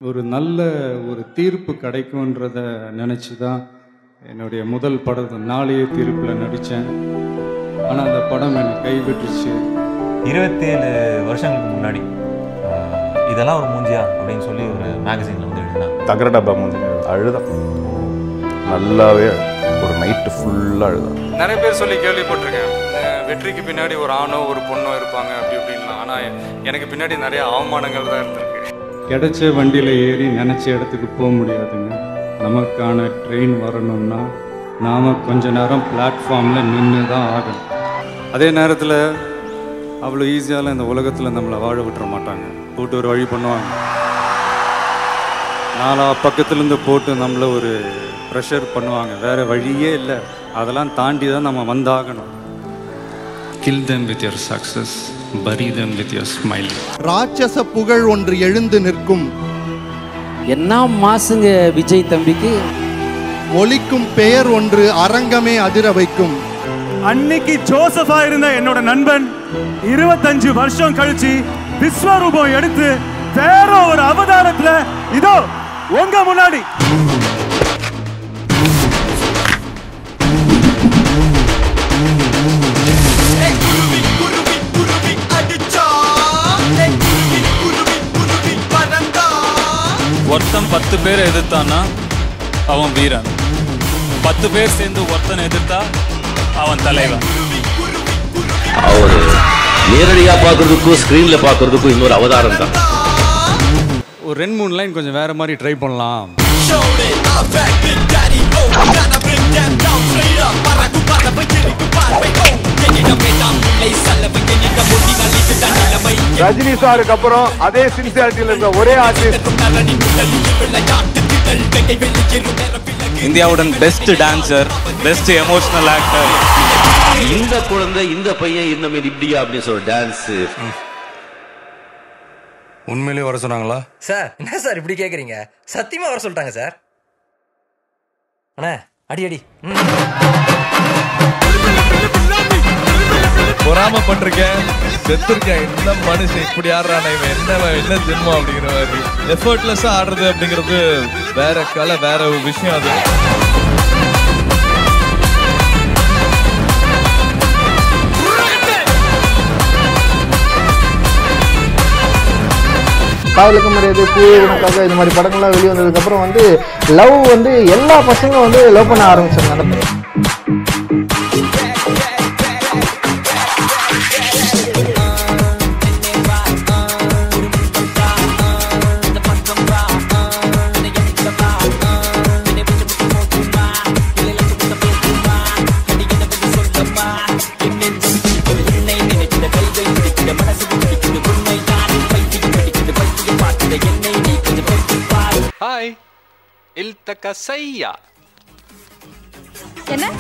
ஒரு நல்ல ஒரு தீர்ப்பு கிடைக்கும்ன்றத நினச்சி தான் என்னுடைய முதல் படம் நாளைய தீர்ப்பில் நடித்தேன் ஆனால் அந்த படம் என்னை கைவிட்டுருச்சு இருபத்தேழு வருஷங்களுக்கு முன்னாடி ஆஹ், இதெல்லாம் ஒரு மூஞ்சியா அப்படின்னு சொல்லி ஒரு மேகசினில் வந்து எழுதினாங்க தகர டப்பா மூஞ்சி அழுதான் நல்லாவே ஒரு நைட்டு ஃபுல்லாக அழுதான் நிறைய பேர் சொல்லி கேள்விப்பட்டிருக்கேன் அஹ் வெற்றிக்கு பின்னாடி ஒரு ஆணோ ஒரு பொண்ணோ இருப்பாங்க அப்படி இப்படின்லாம் ஆனால் எனக்கு பின்னாடி நிறைய அவமானங்கள் தான் இருந்திருக்கு கிடைச்ச வண்டியில் ஏறி நினச்ச இடத்துக்கு போக முடியாதுங்க நமக்கான ட்ரெயின் வரணும்னா நாம் கொஞ்ச நேரம் பிளாட்ஃபார்மில் நின்று தான் ஆகணும் அதே நேரத்தில் அவ்வளோ ஈஸியால் இந்த உலகத்தில் நம்மளை வாழ விட்டுற மாட்டாங்க போட்டு ஒரு வழி பண்ணுவாங்க நாலா பக்கத்துலேருந்து போட்டு நம்மளை ஒரு ப்ரெஷர் பண்ணுவாங்க வேறு வழியே இல்லை அதெல்லாம் தாண்டி தான் நம்ம வந்தாகணும் kill them with your success bury them with your smile ராட்சச புகழ் ஒன்று எழுந்து நிற்கும் என்ன மாசுங்க விஜய் தம்பிக்கு ஒலிக்கும் பெயர் ஒன்று அரங்கமே அதிர வைக்கும் அன்னைக்கு ஜோசஃபா இருந்த என்னோட நண்பன் இருபத்தஞ்சு வருஷம் கழிச்சு விஸ்வரூபம் எடுத்து வேற ஒரு அவதாரத்துல இதோ உங்க முன்னாடி ஒருத்தன் பத்து பேரை எதிர்த்தான்னா அவன் வீரன் பத்து பேர் சேர்ந்து ஒருத்தனை எதிர்த்தா அவன் தலைவன் அவரு நேரடியா பார்க்கறதுக்கும் ஸ்கிரீன்ல பார்க்கறதுக்கும் இன்னொரு அவதாரம் தான் ஒரு ரெண்டு மூணு லைன் கொஞ்சம் வேற மாதிரி ட்ரை பண்ணலாம் ரஜினி சாருக்கு அப்புறம் அதே சின்சியாரிட்டியில் இருந்த ஒரே ஆர்டிஸ்ட் இந்தியாவுடன் best dancer best emotional actor இந்த குழந்தை இந்த பையன் இன்னும் இப்படியா அப்படின்னு சொல்ற டான்ஸ் உண்மையிலேயே வர சொன்னாங்களா சார் என்ன சார் இப்படி கேக்குறீங்க சத்தியமா வர சொல்லிட்டாங்க சார் அண்ணா அடி அடி பொறாமப்பட்டிருக்கேன் செத்துருக்கேன் என்ன மனுஷன் இப்படி ஆடுறானே இவன் என்ன என்ன ஜென்மம் அப்படிங்கிற மாதிரி எஃபர்ட்லெஸ்ஸா ஆடுறது அப்படிங்கிறது வேற கலை வேற ஒரு விஷயம் அது காதலுக்கு மரியாதை பூ உனக்காக இந்த மாதிரி படங்கள்லாம் வெளியே வந்ததுக்கப்புறம் வந்து லவ் வந்து எல்லா பசங்களும் வந்து லவ் பண்ண ஆரம்பிச்சாங்க ஹாய் இல்தக சையா என்ன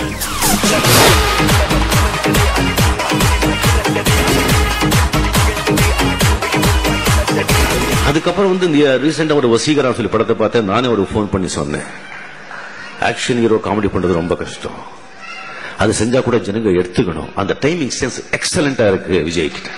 அதுக்கப்புறம் வந்து இந்த ரீசெண்டா ஒரு வசீகரா சொல்லி படத்தை பார்த்தேன் நானே ஒரு ஃபோன் பண்ணி சொன்னேன் ஆக்ஷன் ஹீரோ காமெடி பண்றது ரொம்ப கஷ்டம் அது செஞ்சா கூட ஜனங்க எடுத்துக்கணும் அந்த டைமிங் சென்ஸ் எக்ஸலண்டா இருக்கு விஜய் கிட்ட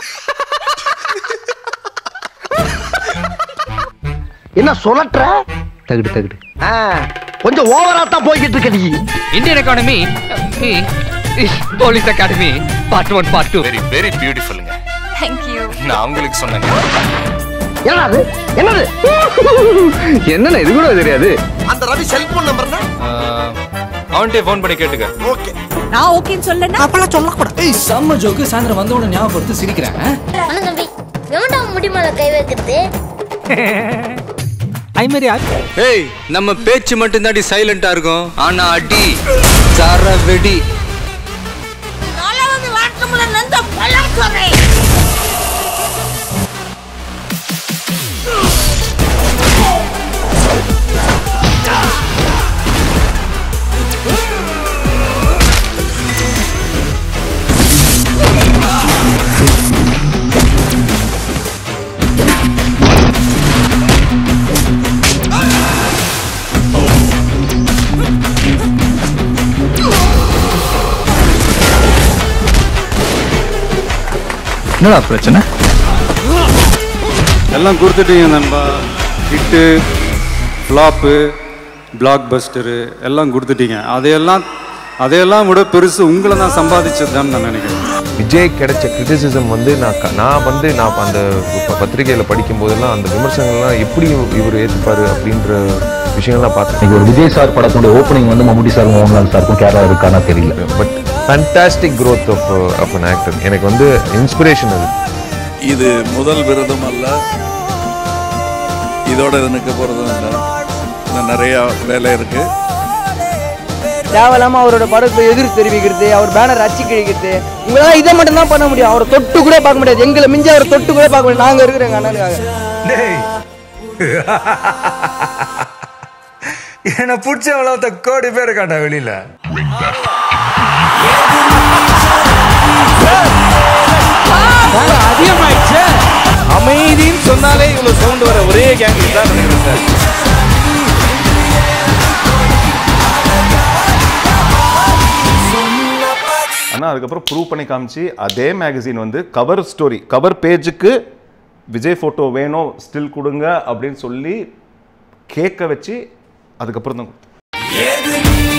என்ன சொல்லற்ற தகுடு தகுடு கொஞ்சம் ஓவரா தான் போய்கிட்டு இருக்க நீ Indian economy police academy part one part two very very பியூட்டிஃபுல்லுங்க தேங்க்யூ நான் உங்களுக்கு சொன்னேங்க என்னது என்னது என்னண்ணா இது கூட தெரியாது அந்த ரவி செல்போன் நம்பர் அவன்கிட்ட ஃபோன் பண்ணி கேட்டுக்க ஓகே நான் ஓகேன்னு சொல்லனா அப்பெல்லாம் சொல்லக்கூடாது செம்ம ஜோக்கு சாயந்தரம் வந்த உடனே ஞாபகப்படுத்தி சிரிக்கிறேன் அண்ணா தம்பி எவன்டா முடி மேல கை வைக்கிறது ஐ மாதிரி ஏய் நம்ம பேச்சு மட்டும் தாண்டி சைலண்டா இருக்கும் ஆனா அடி சர வெடி நாலாவது வாட்டமுல நந்த பழம் சொல்றேன் என்னடா பிரச்சனை எல்லாம் கொடுத்துட்டீங்க நண்பா ஹிட்டு ஃப்ளாப்பு பிளாக் பஸ்டரு எல்லாம் கொடுத்துட்டீங்க அதையெல்லாம் அதையெல்லாம் விட பெருசு உங்களை நான் சம்பாதிச்சதுதான் நான் நினைக்கிறேன் விஜய் கிடைச்ச கிரிட்டிசிசம் வந்து நான் க- நான் வந்து நான் அந்த ப- பத்திரிகையில படிக்கும் போதெல்லாம் அந்த விமர்சனங்கள்லாம் எப்படி இவர் ஏற்றுப்பாரு அப்படின்ற விஷயங்கள்லாம் பார்த்தேன் இன்னைக்கு ஒரு விஜய் சார் படத்தோட ஓப்பனிங் வந்து மம்முட்டி சார் மோகன்லால் சாருக்கும் கேரளா இருக்கானா தெரியல but fantastic growth of of an actor எனக்கு வந்து இன்ஸ்பிரேஷன் அது இது முதல் விருதும் அல்ல இதோட இது நிற்க போகிறதும் இல்லை இன்னும் நிறையா வேலை இருக்கு தேவையில்லாம அவரோட படத்தை எதிர்ப்பு தெரிவிக்கிறது அவர் பேனர் அச்சு கிழிக்கிறது உங்களால இதை மட்டும் தான் பண்ண முடியும் அவரை தொட்டு கூட பார்க்க முடியாது எங்களை மிஞ்சி அவரை தொட்டு கூட பார்க்க முடியாது நாங்க இருக்கிறோங்க அண்ணனுக்காக என்ன பிடிச்சவளத்த கோடி பேர் இருக்காண்டா வெளியில அதிகமாயிடுச்சு அமைதின்னு சொன்னாலே இவ்வளவு சவுண்ட் வர ஒரே கேங் தான் நினைக்கிறேன் சார் ஆனால் அதுக்கப்புறம் ப்ரூவ் பண்ணி காமிச்சு அதே மேகசின் வந்து கவர் ஸ்டோரி கவர் பேஜுக்கு விஜய் ஃபோட்டோ வேணும் ஸ்டில் கொடுங்க அப்படின்னு சொல்லி கேட்க வச்சு அதுக்கப்புறம் தான் கொடுத்தேன்